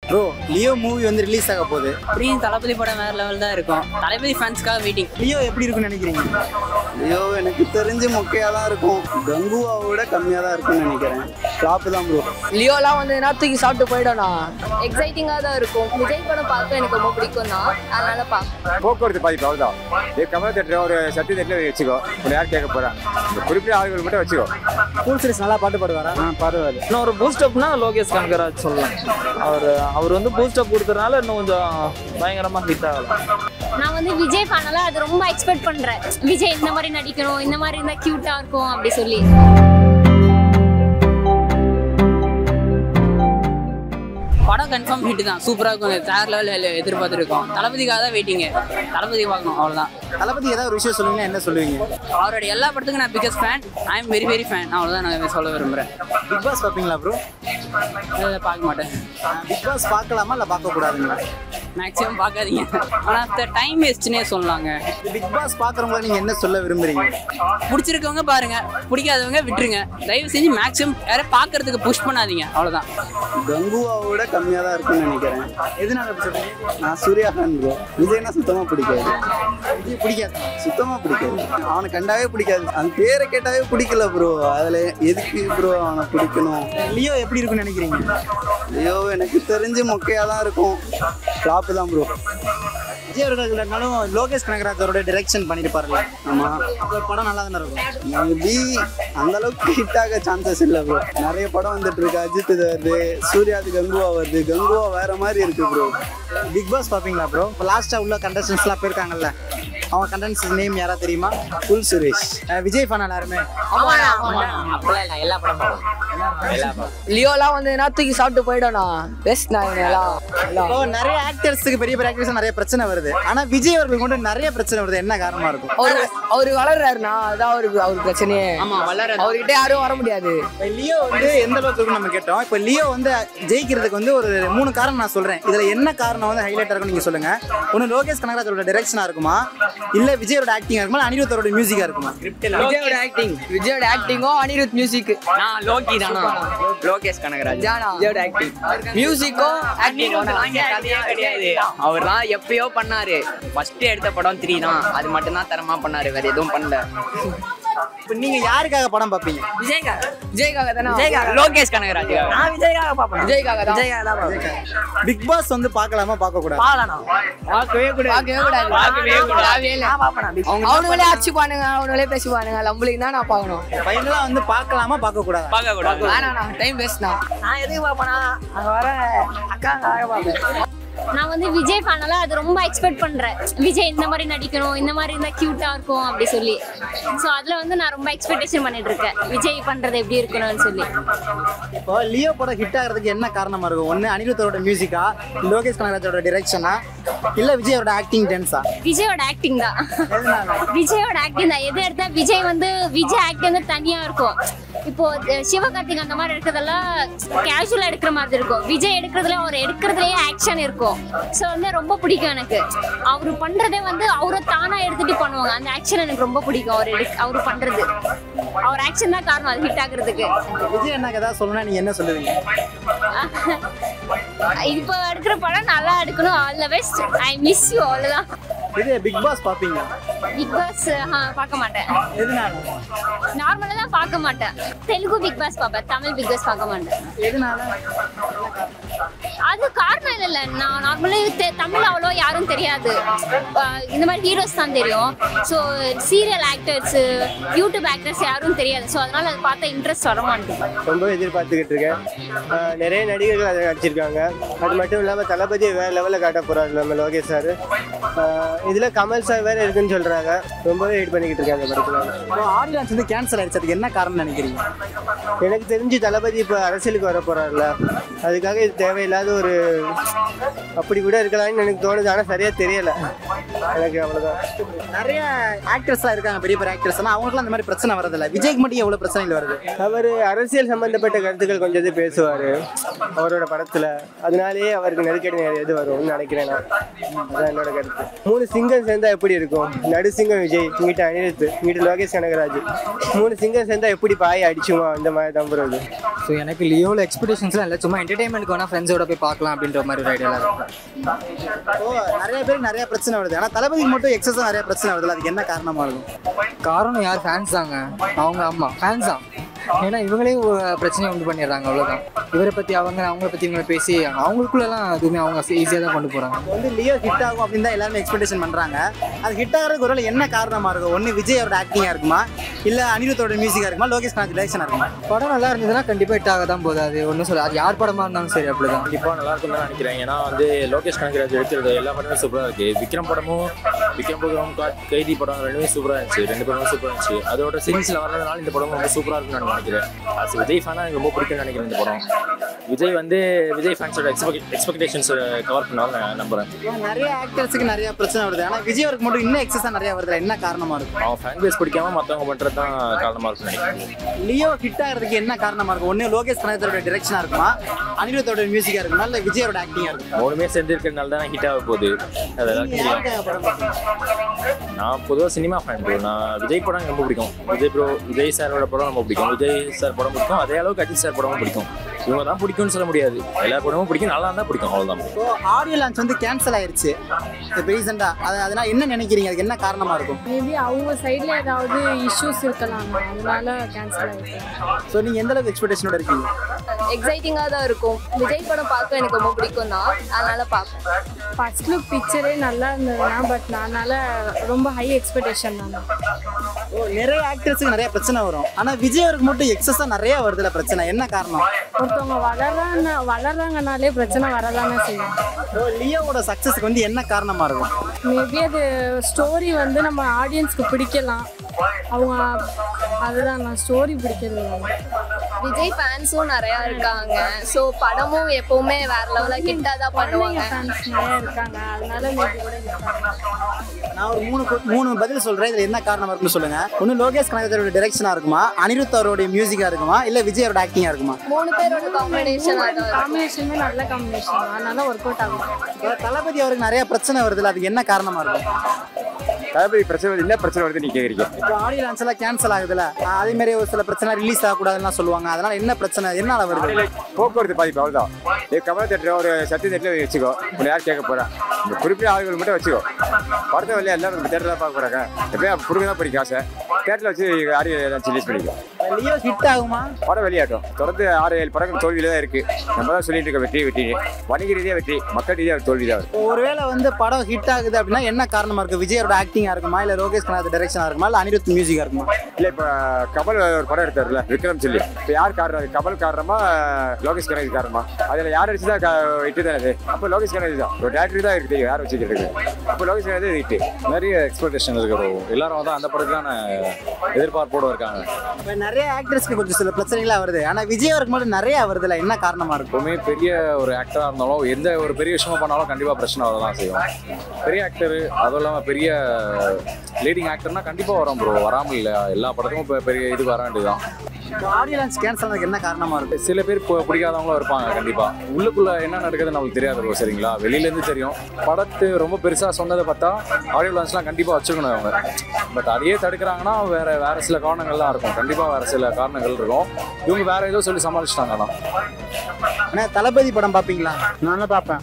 Bro Leo movie வந்து release ஆக போகுது அப்படியும் தளபதி படம் வேற லெவல் தான் இருக்கும் தளபதி ஃபேன்ஸ்க்காக வெயிட்டிங் லியோ எப்படி இருக்கும்னு நினைக்கிறீங்க லியோ எனக்கு தெரிஞ்சு மொக்கையாக தான் இருக்கும் கங்குவாவை விட கம்மியாக தான் இருக்கும்னு நினைக்கிறேன் ஃப்ளாப்பு தான் ப்ரோ லியோலாம் வந்து நேரத்துக்கு சாப்பிட்டு போயிடணும் எக்ஸைட்டிங்காக தான் இருக்கும் விஜய் படம் பார்க்க எனக்கு ரொம்ப பிடிக்கும் தான் அதனால பார்ப்பேன் போக்குவரத்து பாதிப்பு அவ்வளோதான் இது கமல் தேட்டர் ஒரு சத்திய தேட்டர் வச்சுக்கோ உங்களை யார் கேட்க போறா இந்த குறிப்பிட்ட ஆளுகள் மட்டும் வச்சுக்கோ ஃபுல் சீரிஸ் நல்லா பாட்டு பாடுவாரா ஆ பாடுவார் இன்னும் ஒரு பூஸ்ட் அப்னா லோகேஷ் கனகராஜ் சொல்லலாம் அவர் அவர் வந்து பூஸ்ட் அப் கொடுத்ததுனால இன்னும் கொஞ்சம் பயங்கரமா ஹிட் ஆகலாம் நான் வந்து விஜய் ஃபேனால அது ரொம்ப எக்ஸ்பெக்ட் பண்றேன் விஜய் இந்த மாதிரி நடிக்கணும் இந்த மாதிரி இருந்தா கியூட்டா இருக்கும் அப்படி சொல்லி படம் கன்ஃபார்ம் ஹிட் தான் சூப்பராக இருக்கும் வேற லெவலில் எதிர்பார்த்துருக்கோம் தளபதிக்காக தான் வெயிட்டிங்க தளபதி பார்க்கணும் அவ்வளோதான் தளபதி ஏதாவது ஒரு விஷயம் சொல்லுவீங்கன்னா என்ன சொல்லுவீங்க அவரோட எல்லா படத்துக்கும் நான் biggest fan I am very very fan அவ்வளோதான் நான் சொல்ல விரும்புகிறேன் பிக் பாஸ் பார்ப்பீங்களா ப்ரோ பார்க்க மாட்டேன் பிக் பாஸ் பார்க்கலாமா இல்லை பார்க்கக்கூடாதுங்களா மேக்ஸிமம் பார்க்காதீங்க ஆனால் டைம் வேஸ்ட்னே சொல்லலாங்க பிக் பாஸ் பார்க்குறவங்கள நீங்கள் என்ன சொல்ல விரும்புறீங்க பிடிச்சிருக்கவங்க பாருங்க பிடிக்காதவங்க விட்டுருங்க தயவு செஞ்சு மேக்ஸிமம் யாரும் பார்க்கறதுக்கு புஷ் பண்ணாதீங்க அவ்வளோதான் கங்குவாவை விட கம்மியாக தான் இருக்கும்னு நினைக்கிறேன் எதனால அப்படி சொல்றீங்க நான் சூர்யா ஃபேன் ப்ரோ விஜய்னா சுத்தமாக பிடிக்காது விஜய் பிடிக்காது சுத்தமாக பிடிக்காது அவனை கண்டாவே பிடிக்காது அந்த பேரை கேட்டாவே பிடிக்கல ப்ரோ அதில் எதுக்கு ப்ரோ அவனை பிடிக்கணும் லியோ எப்படி இருக்கும்னு நினைக்கிறீங்க லியோ எனக்கு தெரிஞ்சு மொக்கையாக தான் இருக்கும் ஃப்ளாப்பு தான் ப்ரோ விஜய் அவர்கள் இல்லைனாலும் லோகேஷ் கனகராஜ் அவரோட டிரெக்ஷன் பண்ணியிருப்பாருல்ல ஆமாம் அந்த படம் நல்லா தானே இருக்கும் மேபி அந்த அளவுக்கு ஹிட் ஆக சான்சஸ் இல்லை ப்ரோ நிறைய படம் வந்துட்டு இருக்கு அஜித் இது வருது சூர்யாது கங்குவா வருது கங்குவா வேற மாதிரி இருக்கு ப்ரோ பிக் பாஸ் பார்ப்பீங்களா ப்ரோ இப்போ லாஸ்ட்டாக உள்ள கண்டஸ்டன்ஸ்லாம் போயிருக்காங்கல்ல அவங்க கண்டஸ்டன்ஸ் நேம் யாரா தெரியுமா ஃபுல் சுரேஷ் அஹ் விஜய் ஃபேன் எல்லாருமே அப்படிலாம் இல்லை எல்லா படமும் லியோலாம் வந்து நேரத்துக்கு சாப்பிட்டு போயிடணும் பெஸ்ட் நான் எல்லாம் எல்லாம் இப்போ நிறைய ஆக்டர்ஸுக்கு பெரிய பெரிய ஆக்டர்ஸ் நிறைய பிரச்சனை வருது ஆனா விஜய் அவர்களுக்கு மட்டும் நிறைய பிரச்சனை வருது என்ன காரணமா இருக்கும் அவரு அவரு வளர்றாருண்ணா அதான் அவருக்கு அவருக்கு பிரச்சனையே ஆமாம் வளர அவர்கிட்ட யாரும் வர முடியாது இப்ப லியோ வந்து எந்த அளவுக்கு இருக்குன்னு நம்ம கேட்டோம் இப்போ லியோ வந்து ஜெயிக்கிறதுக்கு வந்து ஒரு மூணு காரணம் நான் சொல்றேன் இதுல என்ன காரணம் வந்து ஹைலைட் இருக்கும் நீங்க சொல்லுங்க ஒன்னு லோகேஷ் கனகராஜோட டைரக்ஷனா இருக்குமா இல்ல விஜயோட ஆக்டிங்கா இருக்குமா இல்ல அனிருத்தரோட மியூசிக்கா இருக்குமா விஜயோட ஆக்டிங் விஜயோட ஆக்டிங்கும் அனிருத் மியூசிக் நான் லோக்கி தானா லோகேஷ் கனகராஜ் ஜானா விஜயோட ஆக்டிங் மியூசிக்கும் ஆக்டிங் கதையே கிடையாது அவர் தான் எப்பயோ பண்ணாரு ஃபர்ஸ்ட் எடுத்த படம் த்ரீ தான் அது மட்டும் தான் தரமா பண்ணாரு வேற எதுவும் பண்ணல இப்போ நீங்க யாருக்காக படம் பார்ப்பீங்க விஜய்காக விஜய்காக தானே லோகேஷ் கனகராஜ் நான் விஜய்காக பாப்பேன் விஜய்காக தான் விஜய்காக தான் பாப்பேன் பிக் பாஸ் வந்து பார்க்கலாமா பார்க்க கூடாது பாக்கலாம் பார்க்கவே கூடாது பார்க்கவே கூடாது பார்க்கவே கூடாது. பார்க்கவே இல்லை. அவனுங்களே அடிச்சுப்பானுங்க அவனுங்களே பேசிப்பானுங்க நம்மளுக்கு தான் நான் பார்க்கணும் ஃபைனலா வந்து பார்க்கலாமா பார்க்க கூடாது பார்க்க கூடாது வேணாண்ணா டைம் வேஸ்ட்ண்ணா நான் எதுக்கு பார்ப்பேனா அங்கே வர அக்காங்க பார்ப்பேன் நான் வந்து விஜய் ஃபேனால அது ரொம்ப எக்ஸ்பெக்ட் பண்றேன் விஜய் இந்த மாதிரி நடிக்கணும் இந்த மாதிரி இருந்தா கியூட்டா இருக்கும் அப்படி சொல்லி ஸோ அதுல வந்து நான் ரொம்ப எக்ஸ்பெக்டேஷன் பண்ணிட்டு இருக்கேன் விஜய் பண்றது எப்படி இருக்கணும்னு சொல்லி இப்போ லியோ படம் ஹிட் ஆகிறதுக்கு என்ன காரணமா இருக்கும் ஒன்னு அனிருத்தரோட மியூசிக்கா லோகேஷ் கனகராஜோட டிரெக்ஷனா இல்ல விஜயோட ஆக்டிங் டான்ஸா விஜயோட ஆக்டிங் தான் விஜயோட ஆக்டிங் தான் எது எடுத்தா விஜய் வந்து விஜய் ஆக்டிங் வந்து தனியா இருக்கும் இப்போ அஹ், சிவகார்த்திக் அந்த மாதிரி எடுக்கிறதெல்லாம் கேஷுவலா எடுக்கிற மாதிரி இருக்கும் விஜய் எடுக்கிறதுல அவர் எடுக்கிறதுலயே ஆக்ஷன் இருக்கும் ஸோ வந்து ரொம்ப பிடிக்கும் எனக்கு அவர் பண்றதே வந்து அவரை தானா எடுத்துட்டு பண்ணுவாங்க அந்த ஆக்ஷன் எனக்கு ரொம்ப பிடிக்கும் அவர் எடு அவர் பண்றது அவர் ஆக்ஷன் தான் காரணம் அது ஹிட் ஆகுறதுக்கு விஜய் எனக்கு ஏதாவது சொல்லணும்னா நீங்க என்ன சொல்லுவீங்க இப்போ எடுக்கிற படம் நல்லா எடுக்கணும் all the best I miss you அவ்வளோதான் இது பிக் பாஸ் பார்ப்பீங்க பிக் பாஸ் பார்க்க மாட்டேன் எதனால நார்மலாக தான் பார்க்க மாட்டேன் தெலுங்கு பிக் பாஸ் பார்ப்பேன் தமிழ் பிக் பாஸ் பார்க்க மாட்டேன் எதனால அது காரணம் இல்லைல்ல நான் நார்மலி தமிழ் அவ்வளோ யாரும் தெரியாது அஹ் இந்த மாதிரி ஹீரோஸ் தான் தெரியும் so serial actors YouTube actors யாரும் தெரியாது ஸோ அதனால அதை பார்த்தா இன்ட்ரெஸ்ட் வர மாட்டேங்குது ரொம்ப எதிர்பார்த்துக்கிட்டு இருக்கேன் ஆஹ் நிறைய நடிகர்கள் அதில் நடிச்சிருக்காங்க அது மட்டும் இல்லாமல் தளபதி வேறு லெவலில் காட்ட போகிறாரு நம்ம லோகேஷ் சார் இதில் கமல் சார் வேறு இருக்குன்னு சொல்கிறாங்க ரொம்பவே வெயிட் பண்ணிக்கிட்டு இருக்காங்க இந்த படத்தில் இப்போ ஆடியன்ஸ் வந்து கேன்சல் ஆயிடுச்சு அதுக்கு என்ன காரணம் நினைக்கிறீங்க எனக்கு தெரிஞ்சு தளபதி இப்போ அரசியலுக்கு வர போகிறாருல அதுக்காக இது தேவையில்லாத ஒரு அப்படி கூட இருக்கலாம்னு எனக்கு தோணுது ஆனால் சரியாக தெரியலை எனக்கு அவ்வளோதான் நிறைய ஆக்டர்ஸ்லாம் இருக்காங்க பெரிய பெரிய ஆக்டர்ஸ் ஆனால் அவங்களுக்குலாம் அந்த மாதிரி பிரச்சனை வரதில்ல விஜய்க்கு மட்டும் எவ்வளோ பிரச்சனைகள் வருது அவர் அரசியல் சம்பந்தப்பட்ட கருத்துக்கள் கொஞ்சம் இது பேசுவார் அவரோட படத்தில் அதனாலேயே அவருக்கு நெருக்கடி நிறைய இது வரும்னு நினைக்கிறேன் நான் அதான் என்னோட கருத்து மூணு சிங்கம் சேர்ந்தா எப்படி இருக்கும் நடு சிங்கம் விஜய் இங்கிட்ட அனிருத் இங்கிட்ட லோகேஷ் கனகராஜ் மூணு சிங்கம் சேர்ந்தா எப்படி பாய அடிச்சுமா இந்த மாதிரி தான் ப்ரோ இது ஸோ எனக்கு லியோவில் எக்ஸ்பெக்டேஷன்ஸ்லாம் இல்லை சும்மா என்டர்டைன்மெண்ட்க்கு வேணால் ஃப்ரெண்ட்ஸோட போய் பார்க்கலாம் அப்படின்ற மாதிரி ஒரு ஐடியாவில் இருக்கும் ஓ நிறைய பேருக்கு நிறைய பிரச்சனை வருது ஆனால் தளபதிக்கு மட்டும் எக்ஸஸாக நிறைய பிரச்சனை வருதுல்ல அதுக்கு என்ன காரணமாக இருக்கும் காரணம் யார் ஃபேன்ஸ் தாங்க அவங்க ஆமாம் ஃபேன்ஸ் தான் ஏன்னா இவங்களே ஒரு பிரச்சனையை உண்டு பண்ணிடுறாங்க அவ்வளோதான் இவரை பற்றி அவங்க அவங்கள பற்றி இவங்களை பேசி அவங்களுக்குள்ளெல்லாம் எதுவுமே அவங்க ஈஸியாக தான் கொண்டு போகிறாங்க இப்போ வந்து லியோ ஹிட் ஆகும் அப்படின்னு தான் எல்லாருமே எக்ஸ்பெக்டேஷன் பண்ணுறாங்க அது ஹிட் ஆகிறதுக்கு ஒரு என்ன காரணமாக இருக்கும் ஒன்று விஜயோட ஆக்டிங்காக இருக்குமா இல்லை அனிருத்தோட மியூசிக்காக இருக்குமா லோகேஷ் கனாஜ் டைரக்ஷனாக இருக்குமா படம் நல்லா இருந்ததுன்னா கண்டிப்பாக ஹிட் ஆக தான் போகுது அது ஒன்றும் சொல்ல அது யார் படமாக இருந்தாலும் சரி அப்படி தான் கண்டிப்பாக நல்லா இருக்கும்னு தான் நினைக்கிறேன் ஏன்னா வந்து லோகேஷ் கனகராஜ் எடுக்கிறது எல்லா படமும் சூப்பராக இருக்கு விக்ரம் படமும் விக்ரம் படம் கா- கைதி படம் ரெண்டுமே சூப்பராக இருந்துச்சு ரெண்டு படமும் சூப்பராக இருந்துச்சு அதோட சீரீஸில் வர்றதுனால இந்த படம் ரொம்ப சூப்பராக இருக்கும்னு நான் நினைக்கிறேன் அது விஜய் ஃபேனாக எனக்கு ரொம்ப பிடிக்கும்னு நினைக்கிறேன் இந்த படம் விஜய் வந்து விஜய் ஃபேன்ஸோட எக்ஸ்பெக்ட் எக்ஸ்பெக்டேஷன்ஸை கவர் பண்ணுவாங்க நான் நம்புறேன் நிறைய ஆக்டர்ஸுக்கு நிறைய பிரச்சனை வருது ஆனால் விஜய்க்கு மட்டும் இன்னும் எக்ஸஸாக நிறைய வருது என்ன காரணமாக இருக்கும் அவன் ஃபேன் பேஸ் பிடிக்காம மற்றவங்க பண்ணுறது தான் காரணமாக இருக்கும்னு நினைக்கிறேன் லியோ ஹிட் ஆகிறதுக்கு என்ன காரணமாக இருக்கும் ஒன்று லோகேஷ் கனகத்தோட டிரெக்ஷனாக இருக்குமா அனிருத்தோட மியூசிக்காக இருக்குமா இல்லை விஜயோட ஆக்டிங்காக இருக்குமா மூணுமே சேர்ந்து இருக்கிறதுனால தான் ஹிட் ஆக போகுது அது எல்லாருக்கும் தெரியும் யாருக்காக படம் பார்க்கணும்? நான் பொதுவாக சினிமா ஃபேன் ப்ரோ நான் விஜய் படம் எனக்கு ரொம்ப பிடிக்கும் விஜய் ப்ரோ விஜய் சாரோட படம் ரொம்ப பிடிக்கும் விஜய் சார் படம் பிடிக்கும் அதே அளவுக்கு அஜித் சார் படமும் பிடிக்கும் இவங்க தான் பிடிக்கும்னு சொல்ல முடியாது எல்லா படமும் பிடிக்கும் நல்லா இருந்தால் பிடிக்கும் அவ்வளோதான் இப்போ ஆடியோ லான்ச் வந்து கேன்சல் ஆயிருச்சு இப்போ ரீசெண்டாக அது அதனால் என்ன நினைக்கிறீங்க அதுக்கு என்ன காரணமாக இருக்கும் மேபி அவங்க சைடில் ஏதாவது இஷ்யூஸ் இருக்கலாம் அதனால கேன்சல் ஆகிருக்கு ஸோ நீங்கள் எந்த அளவுக்கு எக்ஸ்பெக்டேஷனோட இருக்கீங்க எக்ஸைட்டிங்காக தான் இருக்கும் விஜய் படம் பார்க்க எனக்கு ரொம்ப பிடிக்கும் தான் அதனால பார்ப்பேன் ஃபர்ஸ்ட் லுக் பிக்சரே நல்லா இருந்ததுன்னா பட் அதனால ரொம்ப ஹை எக்ஸ்பெக்டேஷன் தான் ஓ நிறைய ஆக்டர்ஸுக்கு நிறைய பிரச்சனை வரும் ஆனால் விஜய் அவருக்கு மட்டும் எக்ஸஸாக நிறைய வருதுல பிரச்சனை என்ன காரணம் ஒருத்தவங்க வளர்றாங்க வளர்றாங்கனாலே பிரச்சனை வரதானே செய்யும் ஓ லியோவோட சக்ஸஸ்க்கு வந்து என்ன காரணமாக இருக்கும் மேபி அது ஸ்டோரி வந்து நம்ம ஆடியன்ஸ்க்கு பிடிக்கலாம் அவங்க அதுதான் நான் ஸ்டோரி பிடிக்கிறது இல்லை. விஜய் ஃபேன்ஸும் நிறையா இருக்காங்க ஸோ படமும் எப்பவுமே வேற லெவலில் ஹிட்டாக தான் பண்ணுவாங்க ஃபேன்ஸ் நிறைய இருக்காங்க அதனால மேபி கூட இருக்காங்க நான் ஒரு மூணு கு- மூணு பதில் சொல்கிறேன் இதில் என்ன காரணமாக இருக்குன்னு சொல்லுங்கள் ஒன்று லோகேஷ் கனகத்தோட டிரெக்ஷனாக இருக்குமா அனிருத் அவருடைய மியூசிக்காக இருக்குமா இல்லை விஜய் அவரோட ஆக்டிங்காக இருக்குமா மூணு பேரோட காம்பினேஷன் அதான் காம்பினேஷனுமே நல்ல காம்பினேஷன் தான் அதனால ஒர்க் அவுட் ஆகும் இப்போ தளபதி அவருக்கு நிறைய பிரச்சனை வருதுல்ல அதுக்கு என்ன காரணமாக இருக்கும் தளபதி பிரச்சனை வருது என்ன பிரச்சனை வருது நீ கேட்குறீங்க இப்போ ஆடியோ லான்ச் எல்லாம் கேன்சல் ஆகுதுல்ல அஹ் அதே மாதிரி ஒரு சில பிரச்சனை ரிலீஸ் ஆகக்கூடாதுன்னு சொல்லுவாங்க அதனால என்ன பிரச்சனை என்னால வருது போக்குவரத்து பாதிப்பு அவ்வளோதான் இது கமல் தேட்டர் ஒரு சத்திய தேட்டரில் வச்சுக்கோ உன்னை யார் கேட்க போறா இந்த குறிப்பிட்ட ஆளுகள் மட்டும் வச்சுக்கோ படத்தை வெளியே எல்லாரும் தேட்டரில் தான் பார்க்க போறாங்க எப்படியும் கொடுக்க தான் பிடிக்கும் காசை தேட்டரில் வச்சு ஆடியோ ஏதாச்சும் ரிலீஸ் பண்ணிக்கோ லியோ ஹிட் ஆகுமா படம் வெளியாட்டும் தொடர்ந்து ஆறு ஏழு படங்கள் தோல்வியில தான் இருக்கு நம்ம தான் சொல்லிட்டு இருக்க வெற்றி வெற்றி வணிக ரீதியாக வெற்றி மக்கள் ரீதியாக தோல்வி தான் இப்போ ஒருவேளை வந்து படம் ஹிட் ஆகுது அப்படின்னா என்ன காரணமா இருக்கு விஜயோட ஆக்டிங்கா இருக்குமா இல்ல லோகேஷ் கனாத் டைரக்ஷனா இருக்குமா இல்ல அனிருத் மியூசிக்கா இருக்குமா இல்லை இப்போ கமல் ஒரு படம் எடுத்தார்ல விக்ரம் சொல்லி இப்போ யார் காரணம் அது? கமல் காரணமா லோகேஷ் கனகி காரணமா அதில் யார் அடிச்சு தான் இட்டு தானே அது அப்போ லோகேஷ் கனகி தான் ஒரு டேரக்டர் தான் இருக்கு தெரியும் யார் வச்சுக்கிறது அப்போ லோகேஷ் கனகி தான் இட்டு நிறைய எக்ஸ்பெக்டேஷன் இருக்கு bro. எல்லாரும் வந்து அந்த படத்துக்கான எதிர்பார்ப்போடு இருக்காங்க இப்போ நிறைய ஆக்டர்ஸ்க்கு கொஞ்சம் சில பிரச்சனைகளா வருது ஆனா விஜய் அவருக்கு மட்டும் நிறைய வருதுல என்ன காரணமா இருக்கும் எப்பவுமே பெரிய ஒரு ஆக்டராக இருந்தாலும் எந்த ஒரு பெரிய விஷயமா பண்ணாலும் கண்டிப்பாக பிரச்சனை வரதான் செய்யும் பெரிய ஆக்டர் அதுவும் இல்லாமல் பெரிய லீடிங் ஆக்டர்னா கண்டிப்பாக வரும் ப்ரோ வராமல் இல்லை எல்லா படத்துக்கும் இப்போ பெரிய இது வர வேண்டியதுதான் ஆடியோ லான்ச் கேன்சல் ஆனதுக்கு என்ன காரணமா இருக்கு சில பேர் பு- பிடிக்காதவங்களும் இருப்பாங்க கண்டிப்பாக உள்ளுக்குள்ளே என்ன நடக்குதுன்னு நம்மளுக்கு தெரியாது bro, சரிங்களா வெளியிலேருந்து தெரியும் படத்து ரொம்ப பெருசாக சொன்னதை பார்த்தா ஆடியோ லான்ச்லாம் கண்டிப்பாக வச்சுக்கணும் அவங்க பட் அதையே தடுக்கிறாங்கன்னா வேற வேற சில காரணங்கள்லாம் இருக்கும் கண்டிப்பாக வேற சில காரணங்கள் இருக்கும் இவங்க வேற ஏதோ சொல்லி சமாளிச்சிட்டாங்க ஆனால் ஆனா தளபதி படம் பாப்பீங்களா நான் பார்ப்பேன்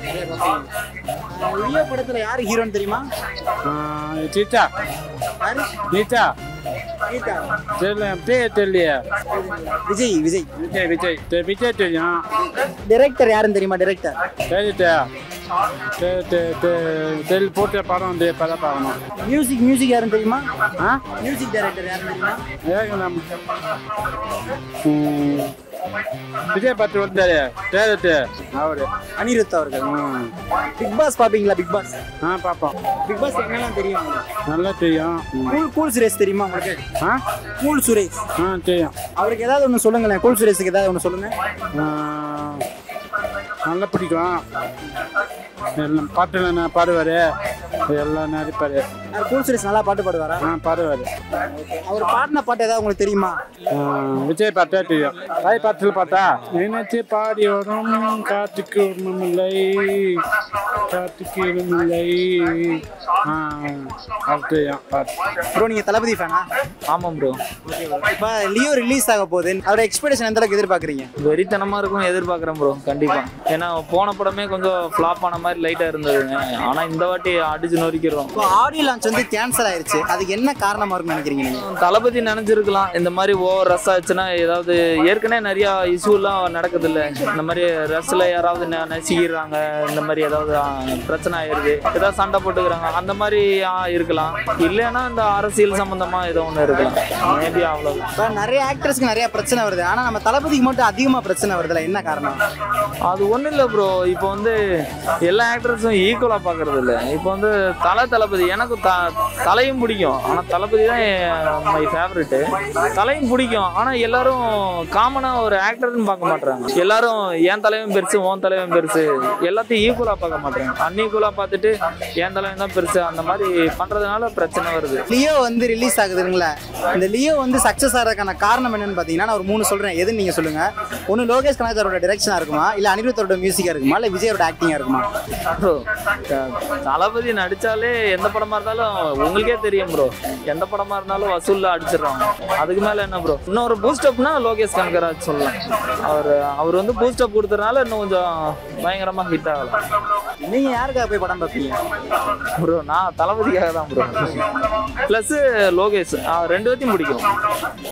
லியோ படத்துல யாரு ஹீரோன்னு தெரியுமா சீட்டா யாரு நீட்டா கீதா. தெரியல பேர் தெரியலையே விஜய் விஜய் விஜய் விஜய் தெ- விஜய் தெரியும் டைரக்டர் யாருன்னு தெரியுமா டைரக்டர் தெரியுது தெ- தெ- தெ- தெரி போட்ட படம் வந்து படம் பார்க்கணும் மியூசிக் மியூசிக் யாருன்னு தெரியுமா ஆ மியூசிக் டைரக்டர் யாருன்னு தெரியுமா ஏங்க நம்ம ம், விஜய் பத்து வந்தாரு தெரியுது அவரு அனிருத் அவர்கள் பிக் பாஸ் பாப்பீங்களா பிக் பாஸ் ஆ பார்ப்போம் பிக் பாஸ் என்னெல்லாம் தெரியும் உங்களுக்கு? நல்லா தெரியும் ம். கூல் கூல் சுரேஷ் தெரியுமா உங்களுக்கு ஆ கூல் சுரேஷ் ஆ தெரியும் அவருக்கு ஏதாவது ஒன்று சொல்லுங்களேன் கூல் சுரேஷுக்கு ஏதாவது ஒன்று சொல்லுங்க ஆ, நல்லா பிடிக்கும் எல்லாம் பாட்டு நான் பாடுவார் எல்லாம் நடிப்பார் கூல் சுரேஷ் நல்லா பாட்டு பாடுவாரா ஆ பாடுவார் அவர் பாடின பாட்டு ஏதாவது உங்களுக்கு தெரியுமா விஜய் பாட்டா தெரியும் தாய் பாட்டில் பார்த்தா நினைச்சு பாடி வரும் காட்டுக்கு ஒன்றுமில்லை காட்டுக்கு இடமில்லை ஆ அது தெரியும் பாட்டு ப்ரோ நீங்க தளபதி ஃபேனா ஆமாம் ப்ரோ இப்போ லியோ ரிலீஸ் ஆக போகுது அதோட எக்ஸ்பெக்டேஷன் எந்த அளவுக்கு எதிர்பார்க்குறீங்க வெறித்தனமா இருக்கும் எதிர்பார்க்குறேன் ப்ரோ கண்டிப்பா ஏன்னா போன படமே கொஞ்சம் ஃப்ளாப் ஆன மாதிரி லைட்டா இருந்ததுங்க ஆனா இந்த வாட்டி அடிச்சு நொறுக்கிறோம் இப்போ ஆடியோ லான்ச் வந்து கேன்சல் ஆயிருச்சு அதுக்கு என்ன காரணமா இருக்கும்னு நினைக்கிறீங்க நீங்க தளபதி நினைச்சிருக்கலாம் இந்த மாதிரி ஓவர் ரஸ் ஆச்சுன்னா ஏதாவது ஏற்கனவே நிறைய இஷ்யூலாம் நடக்குது இல்ல இந்த மாதிரி ரஸ்ல யாராவது ந- நசுக்கிடுறாங்க இந்த மாதிரி ஏதாவது ஆ, பிரச்சனை ஆயிருது ஏதாவது சண்டை போட்டுக்கிறாங்க அந்த மாதிரி ஆ, இருக்கலாம் இல்லைன்னா இந்த அரசியல் சம்பந்தமா ஏதோ ஒன்று இருக்கலாம் மேபி அவ்வளவுதான் இப்போ நிறைய ஆக்டர்ஸ்க்கு நிறைய பிரச்சனை வருது ஆனா நம்ம தளபதிக்கு மட்டும் அதிகமா பிரச்சனை வருதுல என்ன காரணம் அது ஒன்றும் இல்லை ப்ரோ இப்போ வந்து எல்லா ஆக்டர்ஸும் ஈக்குவலாக பார்க்கறது இல்லை இப்போ வந்து தலை தளபதி எனக்கு த தலையும் பிடிக்கும் ஆனால் தளபதி தான் மை ஃபேவரெட்டு தலையும் பிடிக்கும் ஆனால் எல்லாரும் காமனாக ஒரு ஆக்டர்னு பார்க்க மாட்றாங்க எல்லாரும் என் தலைவன் பெருசு உன் தலைவன் பெருசு எல்லாத்தையும் ஈக்குவலாக பார்க்க மாட்றாங்க அன்ஈக்குவலாக பார்த்துட்டு என் தலைவன் தான் பெருசு அந்த மாதிரி பண்ணுறதுனால பிரச்சனை வருது லியோ வந்து ரிலீஸ் ஆகுதுங்களா இந்த லியோ வந்து சக்ஸஸ் ஆகிறதுக்கான காரணம் என்னன்னு பார்த்தீங்கன்னா நான் ஒரு மூணு சொல்றேன் எதுன்னு நீங்க சொல்லுங்க ஒன்று லோகேஷ் கனகரோட டிரெக்ஷனா இருக்குமா இல்லை அனிருத்தரோட மியூசிக்கா இருக்குமா இல்லை விஜயோட ஆக்டிங்கா இருக்குமா ப்ரோ தளபதி நடிச்சாலே எந்த படமா இருந்தாலும் உங்களுக்கே தெரியும் ப்ரோ எந்த படமா இருந்தாலும் வசூல்ல அடிச்சிடுறாங்க அதுக்கு மேல என்ன ப்ரோ இன்னொரு பூஸ்டப்னா லோகேஷ் கனகராஜ் சொல்லலாம் அவர் அவர் வந்து பூஸ்டப் கொடுத்ததுனால இன்னும் கொஞ்சம் பயங்கரமா ஹிட் ஆகலாம் நீங்க யாருக்காக போய் படம் பார்ப்பீங்க ப்ரோ நான் தளபதிக்காக தான் ப்ரோ ப்ளஸ் லோகேஷ் ஆ, ரெண்டு பேர்த்தையும் பிடிக்கும்